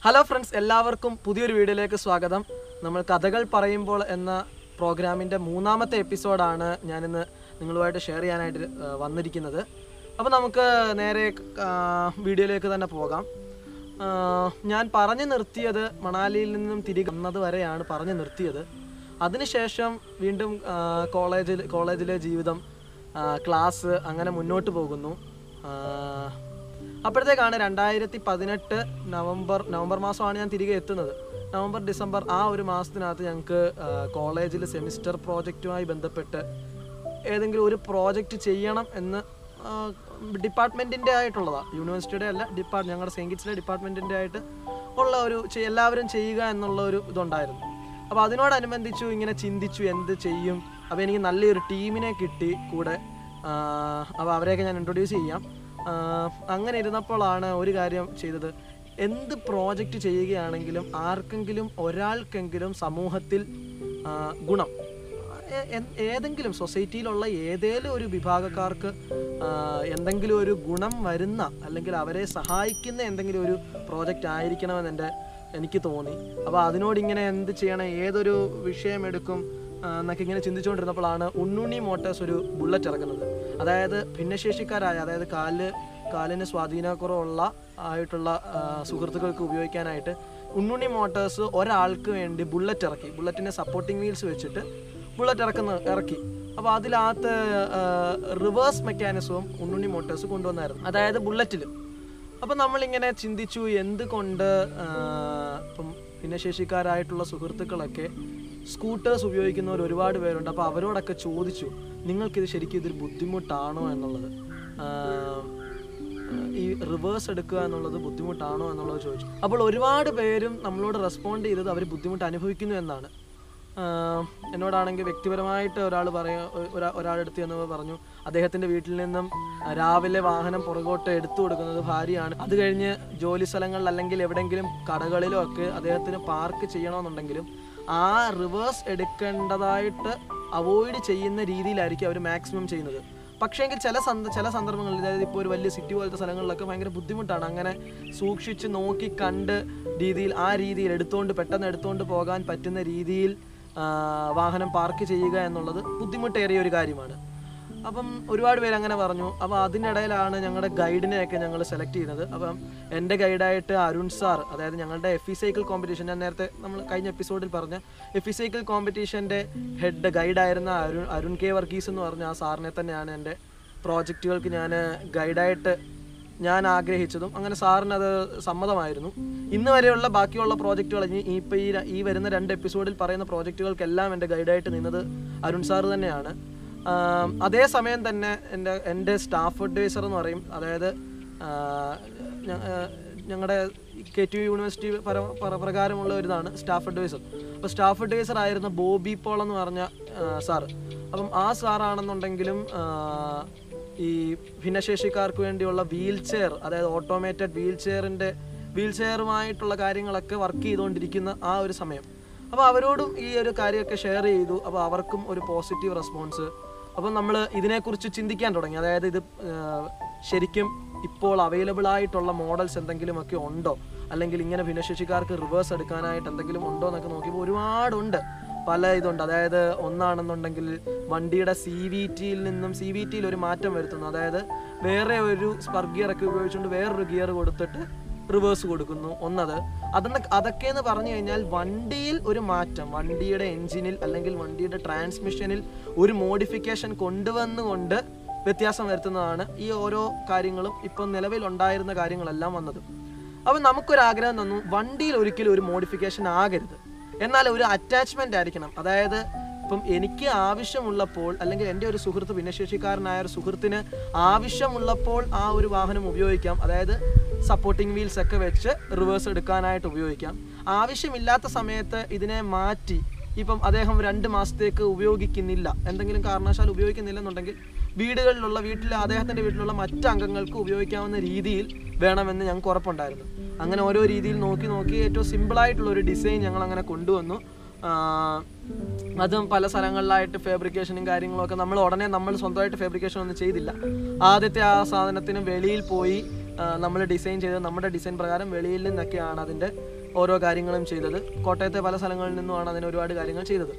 hello friends എല്ലാവർക്കും പുതിയൊരു വീഡിയോയിലേക്ക് സ്വാഗതം നമ്മൾ കഥകൾ പറയുമ്പോൾ എന്ന പ്രോഗ്രാമിൻ്റെ മൂന്നാമത്തെ എപ്പിസോഡാണ് ഞാനിന്ന് നിങ്ങളുമായിട്ട് ഷെയർ ചെയ്യാനായിട്ട് ആ, വന്നിരിക്കുന്നത് അപ്പോൾ നമുക്ക് നേരെ ആ, വീഡിയോയിലേക്ക് തന്നെ പോകാം ആ, ഞാൻ പറഞ്ഞു നിർത്തിയത് മണാലിയിൽ നിന്നും തിരികെ വന്നത് വരെയാണ് പറഞ്ഞു നിർത്തിയത് അതിനുശേഷം വീണ്ടും ആ, കോളേജിൽ കോളേജിലെ ജീവിതം ആ, ക്ലാസ് അങ്ങനെ മുന്നോട്ട് പോകുന്നു ആ, അപ്പോഴത്തേക്കാണ് രണ്ടായിരത്തി പതിനെട്ട് നവംബർ നവംബർ മാസമാണ് ഞാൻ തിരികെ എത്തുന്നത് നവംബർ ഡിസംബർ ആ ഒരു മാസത്തിനകത്ത് ഞങ്ങൾക്ക് കോളേജിൽ സെമിസ്റ്റർ പ്രോജക്റ്റുമായി ബന്ധപ്പെട്ട് ഏതെങ്കിലും ഒരു പ്രോജക്റ്റ് ചെയ്യണം എന്ന് ഡിപ്പാർട്ട്മെൻറ്റിൻ്റെ ആയിട്ടുള്ളതാണ് യൂണിവേഴ്സിറ്റിയുടെ അല്ല ഡിപ്പാർട്ട് ഞങ്ങളുടെ സെയിൻറ്റ് കിറ്റ്സിലെ ഡിപ്പാർട്ട്മെൻറ്റിൻ്റെ ആയിട്ട് ഉള്ള ഒരു ചെ- എല്ലാവരും ചെയ്യുക എന്നുള്ള ഒരു ഇതുണ്ടായിരുന്നു അപ്പോൾ അതിനോടനുബന്ധിച്ചു ഇങ്ങനെ ചിന്തിച്ചു എന്ത് ചെയ്യും അപ്പോൾ എനിക്ക് നല്ലൊരു ടീമിനെ കിട്ടി കൂടെ അപ്പോൾ അവരെയൊക്കെ ഞാൻ ഇൻട്രൊഡ്യൂസ് ചെയ്യാം ആ, അങ്ങനെ ഇരുന്നപ്പോഴാണ് ഒരു കാര്യം ചെയ്തത് എന്ത് പ്രോജക്റ്റ് ചെയ്യുകയാണെങ്കിലും ആർക്കെങ്കിലും ഒരാൾക്കെങ്കിലും സമൂഹത്തിൽ ആ, ഗുണം എ- എ- ഏതെങ്കിലും സൊസൈറ്റിയിലുള്ള ഏതേലും ഒരു വിഭാഗക്കാർക്ക് ആ, എന്തെങ്കിലും ഒരു ഗുണം വരുന്ന അല്ലെങ്കിൽ അവരെ സഹായിക്കുന്ന എന്തെങ്കിലും ഒരു പ്രോജക്റ്റ് ആയിരിക്കണമെന്ന് എൻ്റെ എനിക്ക് തോന്നി അപ്പോൾ അതിനോട് ഇങ്ങനെ എന്ത് ചെയ്യണം ഏതൊരു വിഷയം എടുക്കും ആ, എന്നൊക്കെ ഇങ്ങനെ ചിന്തിച്ചുകൊണ്ടിരുന്നപ്പോഴാണ് ഉണ്ണുണ്ണി മോട്ടേഴ്സ് ഒരു ബുള്ളറ്റ് ഇറക്കുന്നത് അതായത് ഭിന്നശേഷിക്കാരായ അതായത് കാല് കാലിന് സ്വാധീനക്കുറവുള്ള ആയിട്ടുള്ള ആ, സുഹൃത്തുക്കൾക്ക് ഉപയോഗിക്കാനായിട്ട് ഉണ്ണുണ്ണി മോട്ടേഴ്സ് ഒരാൾക്ക് വേണ്ടി ബുള്ളറ്റ് ഇറക്കി ബുള്ളറ്റിൻ്റെ സപ്പോർട്ടിംഗ് വീൽസ് വെച്ചിട്ട് ബുള്ളറ്റ് ഇറക്കുന്ന ഇറക്കി അപ്പോൾ അതിനകത്ത് റിവേഴ്സ് മെക്കാനിസവും ഉണ്ണുണ്ണി മോട്ടേഴ്സ് കൊണ്ടുവന്നായിരുന്നു അതായത് ബുള്ളറ്റിൽ അപ്പം നമ്മളിങ്ങനെ ചിന്തിച്ചു എന്തുകൊണ്ട് ആ, ഇപ്പം ഭിന്നശേഷിക്കാരായിട്ടുള്ള സുഹൃത്തുക്കളൊക്കെ സ്കൂട്ടേഴ്സ് ഉപയോഗിക്കുന്നവർ ഒരുപാട് പേരുണ്ട് അപ്പോൾ അവരോടൊക്കെ ചോദിച്ചു നിങ്ങൾക്കിത് ശരിക്കും ഇതൊരു ബുദ്ധിമുട്ടാണോ എന്നുള്ളത് ആ, ഈ റിവേഴ്സ് എടുക്കുക എന്നുള്ളത് ബുദ്ധിമുട്ടാണോ എന്നുള്ളത് ചോദിച്ചു അപ്പോൾ ഒരുപാട് പേരും നമ്മളോട് റെസ്പോണ്ട് ചെയ്തത് അവർ ബുദ്ധിമുട്ട് അനുഭവിക്കുന്നു എന്നാണ് ആഹ് എന്നോടാണെങ്കിൽ വ്യക്തിപരമായിട്ട് ഒരാൾ പറയാ ഒരാ ഒരാളെടുത്ത് എന്ന് പറഞ്ഞു അദ്ദേഹത്തിൻ്റെ വീട്ടിൽ നിന്നും രാവിലെ വാഹനം പുറകോട്ട് എടുത്തു കൊടുക്കുന്നത് ഭാര്യയാണ് അത് കഴിഞ്ഞ് ജോലി സ്ഥലങ്ങളിൽ അല്ലെങ്കിൽ എവിടെയെങ്കിലും കടകളിലോ ഒക്കെ അദ്ദേഹത്തിന് പാർക്ക് ചെയ്യണമെന്നുണ്ടെങ്കിലും ആ റിവേഴ്സ് എടുക്കേണ്ടതായിട്ട് അവോയ്ഡ് ചെയ്യുന്ന രീതിയിലായിരിക്കും അവർ മാക്സിമം ചെയ്യുന്നത് പക്ഷേങ്കിൽ ചില സന്ദ ചില സന്ദർഭങ്ങളിൽ അതായത് ഇപ്പോൾ ഒരു വലിയ സിറ്റി പോലത്തെ സ്ഥലങ്ങളിലൊക്കെ ഭയങ്കര ബുദ്ധിമുട്ടാണ് അങ്ങനെ സൂക്ഷിച്ച് നോക്കി കണ്ട് രീതിയിൽ ആ രീതിയിൽ എടുത്തുകൊണ്ട് പെട്ടെന്ന് എടുത്തുകൊണ്ട് പോകാൻ പറ്റുന്ന രീതിയിൽ ആ, വാഹനം പാർക്ക് ചെയ്യുക എന്നുള്ളത് ബുദ്ധിമുട്ടേറിയ ഒരു കാര്യമാണ് അപ്പം ഒരുപാട് പേര് അങ്ങനെ പറഞ്ഞു അപ്പോൾ അതിനിടയിലാണ് ഞങ്ങളുടെ ഗൈഡിനെയൊക്കെ ഞങ്ങൾ സെലക്ട് ചെയ്യുന്നത് അപ്പം എൻ്റെ ഗൈഡായിട്ട് അരുൺ സാർ അതായത് ഞങ്ങളുടെ എഫ് ഇ സൈക്കിൾ കോമ്പറ്റീഷൻ ഞാൻ നേരത്തെ നമ്മൾ കഴിഞ്ഞ എപ്പിസോഡിൽ പറഞ്ഞ എഫ് ഇ സൈക്കിൾ കോമ്പറ്റീഷൻ്റെ ഹെഡ് ഗൈഡായിരുന്ന അരുൺ അരുൺ കെ വർഗീസ് എന്ന് പറഞ്ഞ ആ സാറിനെ തന്നെയാണ് എൻ്റെ പ്രോജക്റ്റുകൾക്ക് ഞാൻ ഗൈഡായിട്ട് ഞാൻ ആഗ്രഹിച്ചതും അങ്ങനെ സാറിന് അത് സമ്മതമായിരുന്നു ഇന്ന് വരെയുള്ള ബാക്കിയുള്ള പ്രോജക്റ്റുകൾ ഇനി ഇപ്പോൾ ഈ ര- ഈ വരുന്ന രണ്ട് എപ്പിസോഡിൽ പറയുന്ന പ്രോജക്റ്റുകൾക്കെല്ലാം എൻ്റെ ഗൈഡായിട്ട് നിന്നത് അരുൺ സാർ തന്നെയാണ് ആം, അതേസമയം തന്നെ എൻ്റെ എൻ്റെ സ്റ്റാഫ് അഡ്വൈസർ എന്ന് പറയും അതായത് ഞങ്ങളുടെ കെ ടി യു യൂണിവേഴ്സിറ്റി പര പര- പ്രകാരമുള്ള ഒരു ഇതാണ് സ്റ്റാഫ് അഡ്വൈസർ അപ്പോൾ സ്റ്റാഫ് അഡ്വൈസർ ആയിരുന്ന ബോബി പോൾ എന്ന് പറഞ്ഞ സാറ് അപ്പം ആ സാറാണെന്നുണ്ടെങ്കിലും ആ, ഈ ഭിന്നശേഷിക്കാർക്ക് വേണ്ടിയുള്ള വീൽ ചെയർ അതായത് ഓട്ടോമേറ്റഡ് വീൽ ചെയറിൻ്റെ വീൽ ചെയറുമായിട്ടുള്ള കാര്യങ്ങളൊക്കെ വർക്ക് ചെയ്തുകൊണ്ടിരിക്കുന്ന ആ ഒരു സമയം അപ്പോൾ അവരോടും ഈ ഒരു കാര്യമൊക്കെ ഷെയർ ചെയ്തു അപ്പോൾ അവർക്കും ഒരു പോസിറ്റീവ് റെസ്പോൺസ് അപ്പം നമ്മൾ ഇതിനെക്കുറിച്ച് ചിന്തിക്കാൻ തുടങ്ങി അതായത് ഇത് ആ, ശരിക്കും ഇപ്പോൾ അവൈലബിൾ ആയിട്ടുള്ള മോഡൽസ് എന്തെങ്കിലുമൊക്കെ ഉണ്ടോ അല്ലെങ്കിൽ ഇങ്ങനെ ഭിന്നശേഷിക്കാർക്ക് റിവേഴ്സ് എടുക്കാനായിട്ട് എന്തെങ്കിലും ഉണ്ടോ എന്നൊക്കെ നോക്കിയപ്പോൾ ഒരുപാടുണ്ട് പല ഇതുണ്ട് അതായത് ഒന്നാണെന്നുണ്ടെങ്കിൽ വണ്ടിയുടെ സി വി ടിയിൽ നിന്നും സി വി ടിയിൽ ഒരു മാറ്റം വരുത്തുന്നു അതായത് വേറെ ഒരു സ്പർ ഗിയർ ഒക്കെ ഉപയോഗിച്ചുകൊണ്ട് വേറൊരു ഗിയർ കൊടുത്തിട്ട് റിവേഴ്സ് കൊടുക്കുന്നു ഒന്നത് അതെന്ന് അതൊക്കെ എന്ന് പറഞ്ഞു കഴിഞ്ഞാൽ വണ്ടിയിൽ ഒരു മാറ്റം വണ്ടിയുടെ എഞ്ചിനിൽ അല്ലെങ്കിൽ വണ്ടിയുടെ ട്രാൻസ്മിഷനിൽ ഒരു മോഡിഫിക്കേഷൻ കൊണ്ടുവന്നുകൊണ്ട് വ്യത്യാസം വരുത്തുന്നതാണ് ഈ ഓരോ കാര്യങ്ങളും ഇപ്പം നിലവിലുണ്ടായിരുന്ന കാര്യങ്ങളെല്ലാം വന്നത് അപ്പം നമുക്കൊരാഗ്രഹം തന്നു വണ്ടിയിൽ ഒരിക്കലും ഒരു മോഡിഫിക്കേഷൻ ആകരുത് എന്നാൽ ഒരു അറ്റാച്ച്മെന്റ് ആയിരിക്കണം അതായത് ഇപ്പം എനിക്ക് ആവശ്യമുള്ളപ്പോൾ അല്ലെങ്കിൽ എൻ്റെ ഒരു സുഹൃത്ത് ഭിന്നശേഷിക്കാരനായ ഒരു സുഹൃത്തിന് ആവശ്യമുള്ളപ്പോൾ ആ ഒരു വാഹനം ഉപയോഗിക്കാം അതായത് സപ്പോർട്ടിംഗ് വീൽസ് ഒക്കെ വെച്ച് റിവേഴ്സ് എടുക്കാനായിട്ട് ഉപയോഗിക്കാം ആവശ്യമില്ലാത്ത സമയത്ത് ഇതിനെ മാറ്റി ഇപ്പം അദ്ദേഹം രണ്ട് മാസത്തേക്ക് ഉപയോഗിക്കുന്നില്ല എന്തെങ്കിലും കാരണവശാൽ ഉപയോഗിക്കുന്നില്ലെന്നുണ്ടെങ്കിൽ വീടുകളിലുള്ള വീട്ടിലെ അദ്ദേഹത്തിൻ്റെ വീട്ടിലുള്ള മറ്റ് അംഗങ്ങൾക്ക് ഉപയോഗിക്കാവുന്ന രീതിയിൽ വേണമെന്ന് ഞങ്ങൾക്ക് ഉറപ്പുണ്ടായിരുന്നു അങ്ങനെ ഓരോ രീതിയിൽ നോക്കി നോക്കി ഏറ്റവും സിമ്പിളായിട്ടുള്ള ഒരു ഡിസൈൻ ഞങ്ങൾ അങ്ങനെ കൊണ്ടുവന്നു ആഹ് അതും പല സ്ഥലങ്ങളിലായിട്ട് ഫാബ്രിക്കേഷനും കാര്യങ്ങളും ഒക്കെ നമ്മൾ ഉടനെ നമ്മൾ സ്വന്തമായിട്ട് ഫാബ്രിക്കേഷൻ ഒന്നും ചെയ്തില്ല ആദ്യത്തെ ആ സാധനത്തിന് വെളിയിൽ പോയി നമ്മൾ ഡിസൈൻ ചെയ്ത് നമ്മുടെ ഡിസൈൻ പ്രകാരം വെളിയിൽ നിന്നൊക്കെയാണ് അതിൻ്റെ ഓരോ കാര്യങ്ങളും ചെയ്തത് കോട്ടയത്തെ പല സ്ഥലങ്ങളിൽ നിന്നുമാണ് അതിന് ഒരുപാട് കാര്യങ്ങൾ ചെയ്തത്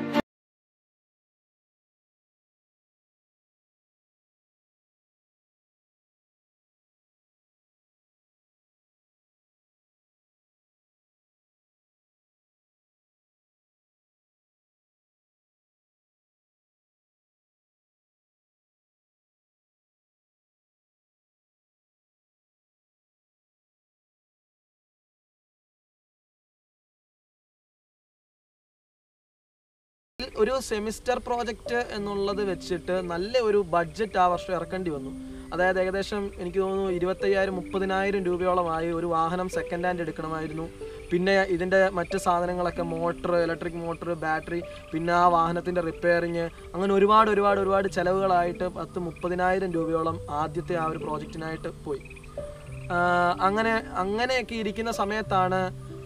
ഒരു സെമിസ്റ്റർ പ്രോജക്റ്റ് എന്നുള്ളത് വെച്ചിട്ട് നല്ല ഒരു ബഡ്ജറ്റ് ആ വർഷം ഇറക്കേണ്ടി വന്നു അതായത് ഏകദേശം എനിക്ക് തോന്നുന്നു ഇരുപത്തയ്യായിരം മുപ്പതിനായിരം രൂപയോളമായി ഒരു വാഹനം സെക്കൻഡ് ഹാൻഡ് എടുക്കണമായിരുന്നു പിന്നെ ഇതിൻ്റെ മറ്റ് സാധനങ്ങളൊക്കെ മോട്ടർ ഇലക്ട്രിക് മോട്ടർ ബാറ്ററി പിന്നെ ആ വാഹനത്തിൻ്റെ റിപ്പയറിങ് അങ്ങനെ ഒരുപാട് ഒരുപാട് ഒരുപാട് ചിലവുകളായിട്ട് പത്ത് മുപ്പതിനായിരം രൂപയോളം ആദ്യത്തെ ആ ഒരു പ്രോജക്റ്റിനായിട്ട് പോയി ആഹ് അങ്ങനെ അങ്ങനെയൊക്കെ ഇരിക്കുന്ന സമയത്താണ്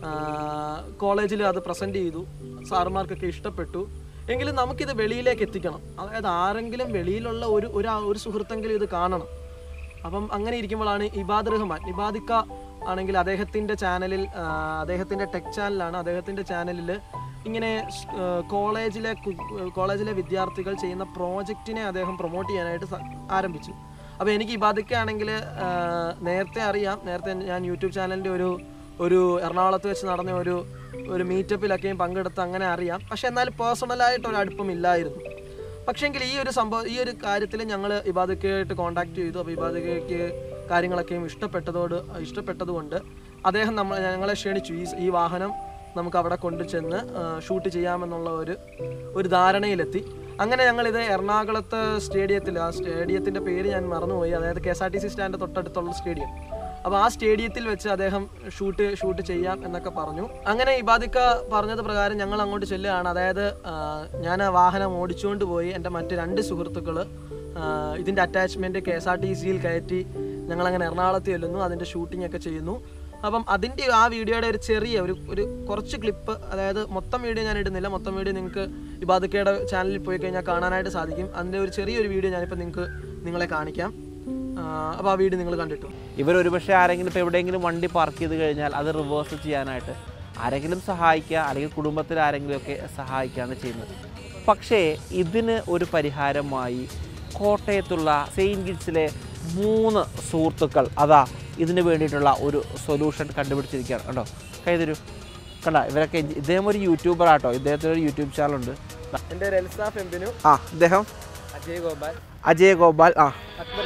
കോളേജിൽ അത് പ്രസൻറ്റ് ചെയ്തു സാറുമാർക്കൊക്കെ ഇഷ്ടപ്പെട്ടു എങ്കിലും നമുക്കിത് വെളിയിലേക്ക് എത്തിക്കണം അതായത് ആരെങ്കിലും വെളിയിലുള്ള ഒരു ഒരു ഒരു സുഹൃത്തെങ്കിലും ഇത് കാണണം അപ്പം അങ്ങനെ ഇരിക്കുമ്പോഴാണ് ഇബാദ് റഹ്മാൻ ഇബാദിക്ക ആണെങ്കിൽ അദ്ദേഹത്തിൻ്റെ ചാനലിൽ അദ്ദേഹത്തിൻ്റെ ടെക് ചാനലാണ് അദ്ദേഹത്തിൻ്റെ ചാനലിൽ ഇങ്ങനെ സ്- ആ, കോളേജിലെ കു- കോളേജിലെ വിദ്യാർത്ഥികൾ ചെയ്യുന്ന പ്രോജക്റ്റിനെ അദ്ദേഹം പ്രൊമോട്ട് ചെയ്യാനായിട്ട് സ- ആരംഭിച്ചു അപ്പോൾ എനിക്ക് ഇബാദിക്ക ആണെങ്കിൽ നേരത്തെ അറിയാം നേരത്തെ ഞാൻ യൂട്യൂബ് ചാനലിൻ്റെ ഒരു ഒരു എറണാകുളത്ത് വെച്ച് നടന്ന ഒരു ഒരു മീറ്റപ്പിലൊക്കെയും പങ്കെടുത്ത് അങ്ങനെ അറിയാം പക്ഷെ എന്നാൽ പേഴ്സണലായിട്ട് ഒരു അടുപ്പം ഇല്ലായിരുന്നു പക്ഷേങ്കിൽ ഈ ഒരു സംഭവം ഈ ഒരു കാര്യത്തിൽ ഞങ്ങൾ ഇബാദക്കയായിട്ട് കോൺടാക്ട് ചെയ്തു അപ്പോൾ ഇബാദക്കയ്ക്ക് കാര്യങ്ങളൊക്കെയും ഇഷ്ടപ്പെട്ടതോട് ഇഷ്ടപ്പെട്ടതുകൊണ്ട് അദ്ദേഹം നമ്മൾ ഞങ്ങളെ ക്ഷണിച്ചു ഈ ഈ വാഹനം നമുക്ക് അവിടെ കൊണ്ടു ചെന്ന് ഷൂട്ട് ചെയ്യാമെന്നുള്ള ഒരു ഒരു ധാരണയിലെത്തി അങ്ങനെ ഞങ്ങളിത് എറണാകുളത്ത് സ്റ്റേഡിയത്തിൽ ആ സ്റ്റേഡിയത്തിൻ്റെ പേര് ഞാൻ മറന്നുപോയി അതായത് K S R T C stand തൊട്ടടുത്തുള്ള സ്റ്റേഡിയം അപ്പോൾ ആ സ്റ്റേഡിയത്തിൽ വെച്ച് അദ്ദേഹം ഷൂട്ട് ഷൂട്ട് ചെയ്യാം എന്നൊക്കെ പറഞ്ഞു അങ്ങനെ ഇബാദിക്ക പറഞ്ഞത് പ്രകാരം ഞങ്ങൾ അങ്ങോട്ട് ചെല്ലുകയാണ് അതായത് ആ, ഞാൻ ആ വാഹനം ഓടിച്ചുകൊണ്ട് പോയി എൻ്റെ മറ്റ് രണ്ട് സുഹൃത്തുക്കൾ ഇതിൻ്റെ attachment K S R T സിയിൽ കയറ്റി ഞങ്ങളങ്ങനെ എറണാകുളത്ത് ചെല്ലുന്നു അതിൻ്റെ ഷൂട്ടിംഗ് ഒക്കെ ചെയ്യുന്നു അപ്പം അതിൻ്റെ ആ വീഡിയോയുടെ ഒരു ചെറിയ ഒരു ഒരു കുറച്ച് ക്ലിപ്പ് അതായത് മൊത്തം വീഡിയോ ഞാൻ ഇടുന്നില്ല മൊത്തം വീഡിയോ നിങ്ങൾക്ക് ഇബാദിക്കയുടെ ചാനലിൽ പോയി കഴിഞ്ഞാൽ കാണാനായിട്ട് സാധിക്കും അതിൻ്റെ ഒരു ചെറിയൊരു വീഡിയോ ഞാനിപ്പോൾ നിങ്ങൾക്ക് നിങ്ങളെ കാണിക്കാം അപ്പോൾ ആ വീഡിയോ നിങ്ങൾ കണ്ടിട്ടു ഇവർ ഒരുപക്ഷെ ആരെങ്കിലും ഇപ്പോൾ എവിടെയെങ്കിലും വണ്ടി പാർക്ക് ചെയ്ത് കഴിഞ്ഞാൽ അത് റിവേഴ്സ് ചെയ്യാനായിട്ട് ആരെങ്കിലും സഹായിക്കുക അല്ലെങ്കിൽ കുടുംബത്തിൽ ആരെങ്കിലുമൊക്കെ സഹായിക്കുകയാണ് ചെയ്യുന്നത് പക്ഷേ ഇതിന് ഒരു പരിഹാരമായി കോട്ടയത്തുള്ള സെയിൻറ്റ് കിഡ്സിലെ മൂന്ന് സുഹൃത്തുക്കൾ അതാ ഇതിന് വേണ്ടിയിട്ടുള്ള ഒരു സൊല്യൂഷൻ കണ്ടുപിടിച്ചിരിക്കുകയാണ് കണ്ടോ കൈതരൂ കണ്ട ഇവരൊക്കെ ഇദ്ദേഹം ഒരു യൂട്യൂബറാട്ടോ ഇദ്ദേഹത്തിന് ഒരു യൂട്യൂബ് ചാനലുണ്ട് എൻ്റെ ഒരു എൽസാഫ് എംപിനു ആ ഇദ്ദേഹം അജയ് ഗോപാൽ അജയ് ഗോപാൽ ആ അക്ബർ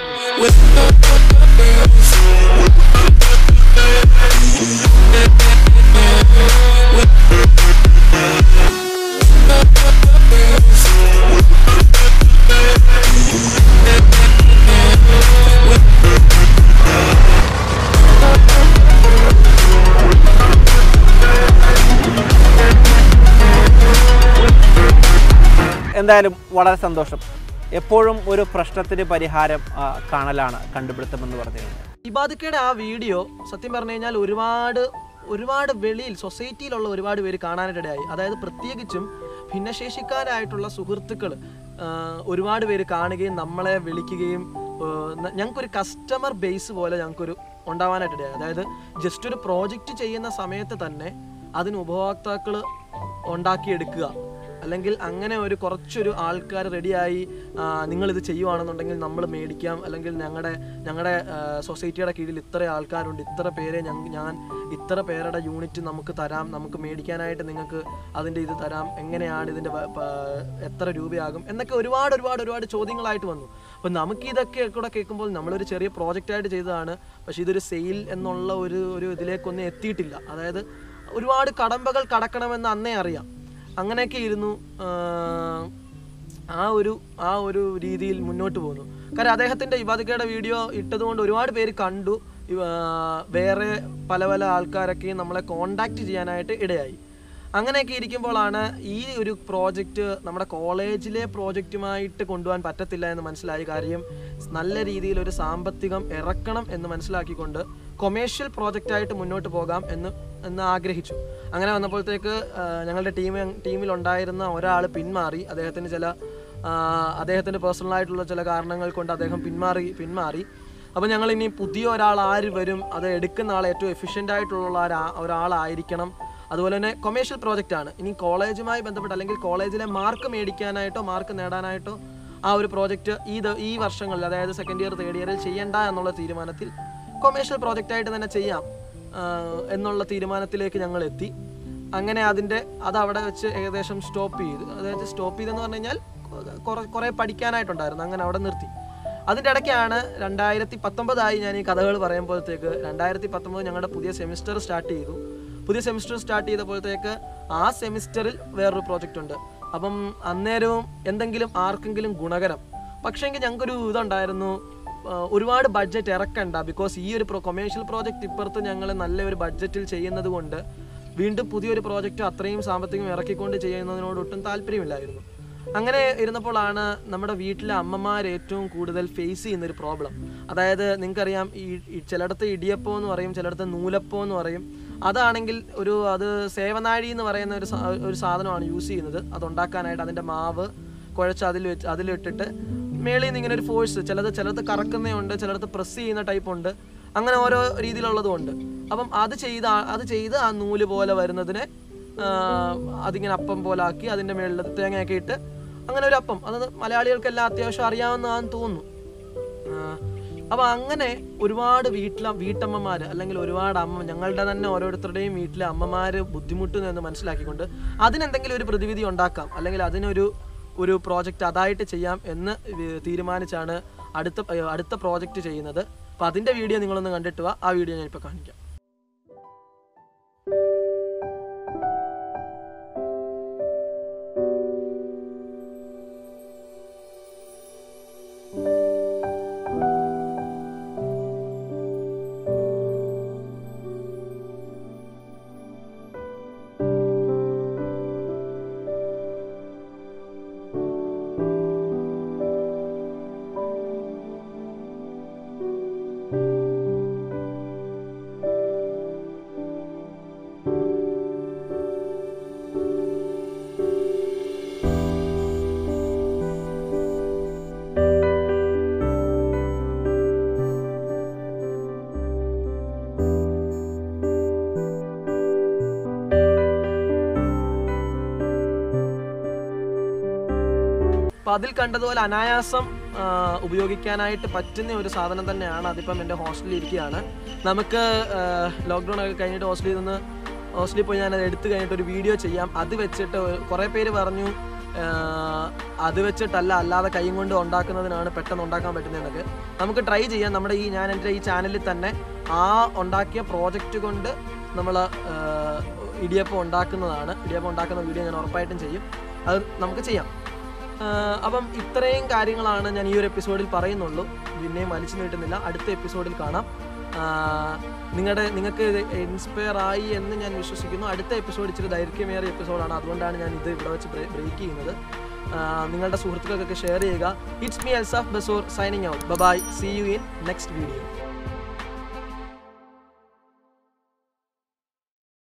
എന്തായാലും വളരെ സന്തോഷം എപ്പോഴും ഒരു പ്രശ്നത്തിന് പരിഹാരം ആ, കാണലാണ് കണ്ടുപിടുത്തമെന്ന് പറഞ്ഞു കഴിഞ്ഞാൽ ഇബാദിക്കയുടെ ആ വീഡിയോ സത്യം പറഞ്ഞു കഴിഞ്ഞാൽ ഒരുപാട് ഒരുപാട് വെളിയിൽ സൊസൈറ്റിയിലുള്ള ഒരുപാട് പേര് കാണാനിടയായി അതായത് പ്രത്യേകിച്ചും ഭിന്നശേഷിക്കാരായിട്ടുള്ള സുഹൃത്തുക്കൾ ഒരുപാട് പേര് കാണുകയും നമ്മളെ വിളിക്കുകയും ആ, ന- ഞങ്ങൾക്കൊരു കസ്റ്റമർ ബേസ് പോലെ ഞങ്ങൾക്കൊരു ഉണ്ടാവാനായിട്ടിടയായി അതായത് ജസ്റ്റ് ഒരു പ്രോജക്റ്റ് ചെയ്യുന്ന സമയത്ത് തന്നെ അതിന് ഉപഭോക്താക്കൾ ഉണ്ടാക്കിയെടുക്കുക അല്ലെങ്കിൽ അങ്ങനെ ഒരു കുറച്ചൊരു ആൾക്കാർ റെഡിയായി നിങ്ങളിത് ചെയ്യുവാണെന്നുണ്ടെങ്കിൽ നമ്മൾ മേടിക്കാം അല്ലെങ്കിൽ ഞങ്ങളുടെ ഞങ്ങളുടെ സൊസൈറ്റിയുടെ കീഴിൽ ഇത്ര ആൾക്കാരുണ്ട് ഇത്ര പേരെ ഞങ്ങ ഞാൻ ഇത്ര പേരുടെ യൂണിറ്റ് നമുക്ക് തരാം നമുക്ക് മേടിക്കാനായിട്ട് നിങ്ങൾക്ക് അതിൻ്റെ ഇത് തരാം എങ്ങനെയാണ് ഇതിൻ്റെ വ- പ- എത്ര രൂപയാകും എന്നൊക്കെ ഒരുപാട് ഒരുപാട് ഒരുപാട് ചോദ്യങ്ങളായിട്ട് വന്നു അപ്പോൾ നമുക്ക് ഇതൊക്കെ കൂടെ കേൾക്കുമ്പോൾ നമ്മളൊരു ചെറിയ പ്രോജക്റ്റായിട്ട് ചെയ്തതാണ് പക്ഷേ ഇതൊരു സെയിൽ എന്നുള്ള ഒരു ഒരു ഇതിലേക്കൊന്നും എത്തിയിട്ടില്ല അതായത് ഒരുപാട് കടമ്പകൾ കടക്കണമെന്ന് അന്നേ അറിയാം അങ്ങനെയൊക്കെ ഇരുന്നു ആഹ്, ആ ഒരു ആ ഒരു രീതിയിൽ മുന്നോട്ട് പോകുന്നു കാരണം അദ്ദേഹത്തിൻ്റെ ഇബാദിക്കയുടെ വീഡിയോ ഇട്ടതുകൊണ്ട് ഒരുപാട് പേര് കണ്ടു ഇവ- വേറെ പല പല ആൾക്കാരൊക്കെ നമ്മളെ കോണ്ടാക്ട് ചെയ്യാനായിട്ട് ഇടയായി അങ്ങനെയൊക്കെ ഇരിക്കുമ്പോഴാണ് ഈ ഒരു പ്രോജക്റ്റ് നമ്മുടെ കോളേജിലെ പ്രോജക്റ്റുമായിട്ട് കൊണ്ടുപോകാൻ പറ്റത്തില്ല എന്ന് മനസ്സിലായ കാര്യം നല്ല രീതിയിൽ ഒരു സാമ്പത്തികം ഇറക്കണം എന്ന് മനസ്സിലാക്കിക്കൊണ്ട് കൊമേഴ്ഷ്യൽ പ്രോജക്റ്റായിട്ട് മുന്നോട്ട് പോകാം എന്ന് എന്ന് ആഗ്രഹിച്ചു അങ്ങനെ വന്നപ്പോഴത്തേക്ക് ആ, ഞങ്ങളുടെ ടീം ടീമിലുണ്ടായിരുന്ന ഒരാൾ പിന്മാറി അദ്ദേഹത്തിന് ചില ആ, അദ്ദേഹത്തിൻ്റെ പേഴ്സണലായിട്ടുള്ള ചില കാരണങ്ങൾ കൊണ്ട് അദ്ദേഹം പിന്മാറി പിന്മാറി അപ്പോൾ ഞങ്ങൾ ഇനി പുതിയ ഒരാൾ ആര് വരും അത് എടുക്കുന്ന ആൾ ഏറ്റവും എഫിഷ്യൻ്റ് ആയിട്ടുള്ള ഒരാ- ഒരാളായിരിക്കണം അതുപോലെ തന്നെ കൊമേഴ്ഷ്യൽ പ്രോജക്റ്റ് ആണ് ഇനി കോളേജുമായി ബന്ധപ്പെട്ട് അല്ലെങ്കിൽ കോളേജിലെ മാർക്ക് മേടിക്കാനായിട്ടോ മാർക്ക് നേടാനായിട്ടോ ആ ഒരു പ്രോജക്റ്റ് ഈ ദ- ഈ വർഷങ്ങളിൽ അതായത് സെക്കൻഡ് ഇയർ തേർഡ് ഇയറിൽ ചെയ്യണ്ട എന്നുള്ള തീരുമാനത്തിൽ കൊമേഴ്ഷ്യൽ പ്രോജക്റ്റ് ആയിട്ട് തന്നെ ചെയ്യാം ആ, എന്നുള്ള തീരുമാനത്തിലേക്ക് ഞങ്ങൾ എത്തി അങ്ങനെ അതിൻ്റെ അത് അവിടെ വെച്ച് ഏകദേശം സ്റ്റോപ്പ് ചെയ്തു അതായത് സ്റ്റോപ്പ് ചെയ്തെന്ന് പറഞ്ഞു കഴിഞ്ഞാൽ കുറേ കുറേ പഠിക്കാനായിട്ടുണ്ടായിരുന്നു അങ്ങനെ അവിടെ നിർത്തി അതിൻ്റെ ഇടയ്ക്കാണ് രണ്ടായിരത്തി പത്തൊമ്പതായി ഞാൻ ഈ കഥകൾ പറയുമ്പോഴത്തേക്ക് രണ്ടായിരത്തി പത്തൊമ്പത് ഞങ്ങളുടെ പുതിയ സെമിസ്റ്റർ സ്റ്റാർട്ട് ചെയ്തു പുതിയ സെമിസ്റ്റർ സ്റ്റാർട്ട് ചെയ്തപ്പോഴത്തേക്ക് ആ സെമിസ്റ്ററിൽ വേറൊരു പ്രോജക്റ്റ് ഉണ്ട് അപ്പം അന്നേരവും എന്തെങ്കിലും ആർക്കെങ്കിലും ഗുണകരം പക്ഷേങ്കിൽ ഞങ്ങൾക്കൊരു ഇതുണ്ടായിരുന്നു ആ, ഒരുപാട് ബഡ്ജറ്റ് ഇറക്കണ്ട ബിക്കോസ് ഈ ഒരു കൊമേഴ്ഷ്യൽ പ്രോജക്റ്റ് ഇപ്പുറത്ത് ഞങ്ങൾ നല്ലൊരു ബഡ്ജറ്റിൽ ചെയ്യുന്നത് കൊണ്ട് വീണ്ടും പുതിയൊരു പ്രോജക്റ്റ് അത്രയും സാമ്പത്തികം ഇറക്കിക്കൊണ്ട് ചെയ്യുന്നതിനോട് ഒട്ടും താല്പര്യമില്ലായിരുന്നു അങ്ങനെ ഇരുന്നപ്പോഴാണ് നമ്മുടെ വീട്ടിലെ അമ്മമാർ ഏറ്റവും കൂടുതൽ ഫേസ് ചെയ്യുന്ന ഒരു പ്രോബ്ലം അതായത് നിങ്ങൾക്കറിയാം ഈ ഈ ചിലയിടത്ത് ഇടിയപ്പം എന്ന് പറയും ചിലയിടത്ത് നൂലപ്പം എന്ന് പറയും അതാണെങ്കിൽ ഒരു അത് സേവനാഴി എന്ന് പറയുന്ന ഒരു സാ- ഒരു സാധനമാണ് യൂസ് ചെയ്യുന്നത് അത് ഉണ്ടാക്കാനായിട്ട് അതിൻ്റെ മാവ് കുഴച്ച് അതിൽ വെച്ച് അതിലിട്ടിട്ട് മേളിൽ നിന്ന് ഇങ്ങനെ ഒരു ഫോഴ്സ് ചിലത് ചിലത് കറക്കുന്നതുണ്ട് ചിലടത്ത് പ്രസ് ചെയ്യുന്ന ടൈപ്പ് ഉണ്ട് അങ്ങനെ ഓരോ രീതിയിലുള്ളതും ഉണ്ട് അപ്പം അത് ചെയ്ത് ആ- അത് ചെയ്ത് ആ നൂല് പോലെ വരുന്നതിനെ ആ, അതിങ്ങനെ അപ്പം പോലെ ആക്കി അതിൻ്റെ മേളിൽ തേങ്ങയൊക്കെ ഇട്ട് അങ്ങനെ ഒരു അപ്പം അത് മലയാളികൾക്കെല്ലാം അത്യാവശ്യം അറിയാവുന്നതാണെന്ന് തോന്നുന്നു അപ്പോൾ അങ്ങനെ ഒരുപാട് വീട്ടിലെ വീട്ടമ്മമാർ അല്ലെങ്കിൽ ഒരുപാട് അമ്മ ഞങ്ങളുടെ തന്നെ ഓരോരുത്തരുടെയും വീട്ടിലെ അമ്മമാർ ബുദ്ധിമുട്ടുന്നു എന്ന് മനസ്സിലാക്കിക്കൊണ്ട് അതിനെന്തെങ്കിലും ഒരു പ്രതിവിധി ഉണ്ടാക്കാം അല്ലെങ്കിൽ അതിനൊരു ഒരു പ്രോജക്റ്റ് അതായിട്ട് ചെയ്യാം എന്ന് വി- തീരുമാനിച്ചാണ് അടുത്ത അടുത്ത പ്രോജക്റ്റ് ചെയ്യുന്നത് അപ്പോൾ അതിൻ്റെ വീഡിയോ നിങ്ങളൊന്ന് കണ്ടിട്ട് വാ ആ വീഡിയോ ഞാനിപ്പോൾ കാണിക്കാം അപ്പം അതിൽ കണ്ടതുപോലെ അനായാസം ആ, ഉപയോഗിക്കാനായിട്ട് പറ്റുന്ന ഒരു സാധനം തന്നെയാണ് അതിപ്പം എൻ്റെ ഹോസ്റ്റലിൽ ഇരിക്കുകയാണ് നമുക്ക് ലോക്ക്ഡൗൺ ഒക്കെ കഴിഞ്ഞിട്ട് ഹോസ്റ്റലിൽ നിന്ന് ഹോസ്റ്റലിൽ പോയി ഞാൻ അത് എടുത്തു കഴിഞ്ഞിട്ട് ഒരു വീഡിയോ ചെയ്യാം അത് വെച്ചിട്ട് ഒരു- കുറേ പേര് പറഞ്ഞു ആ, അത് വെച്ചിട്ടല്ല അല്ലാതെ കൈ കൊണ്ട് ഉണ്ടാക്കുന്നതിനാണ് പെട്ടെന്ന് ഉണ്ടാക്കാൻ പറ്റുന്നതെന്നൊക്കെ നമുക്ക് ട്രൈ ചെയ്യാം നമ്മുടെ ഈ ഞാൻ എൻ്റെ ഈ ചാനലിൽ തന്നെ ആ ഉണ്ടാക്കിയ പ്രോജക്റ്റ് കൊണ്ട് നമ്മൾ ഇടിയപ്പം ഉണ്ടാക്കുന്നതാണ് ഇടിയപ്പം ഉണ്ടാക്കുന്ന വീഡിയോ ഞാൻ ഉറപ്പായിട്ടും ചെയ്യും അത് നമുക്ക് ചെയ്യാം ആഹ് അപ്പം ഇത്രയും കാര്യങ്ങളാണ് ഞാൻ ഈ ഒരു എപ്പിസോഡിൽ പറയുന്നുള്ളൂ പിന്നെയും വലിച്ചു നീട്ടുന്നില്ല അടുത്ത എപ്പിസോഡിൽ കാണാം നിങ്ങളുടെ നിങ്ങൾക്ക് ഇത് ഇൻസ്പയർ ആയി എന്ന് ഞാൻ വിശ്വസിക്കുന്നു അടുത്ത എപ്പിസോഡ് ഇച്ചിരി ദൈർഘ്യമേറിയ എപ്പിസോഡാണ് അതുകൊണ്ടാണ് ഞാൻ ഇത് ഇവിടെ വെച്ച് ബ്രേക്ക് ചെയ്യുന്നത് ആഹ് നിങ്ങളുടെ സുഹൃത്തുക്കൾക്കൊക്കെ ഷെയർ ചെയ്യുക it's me Elsaf Basoor signing out bye see you in next video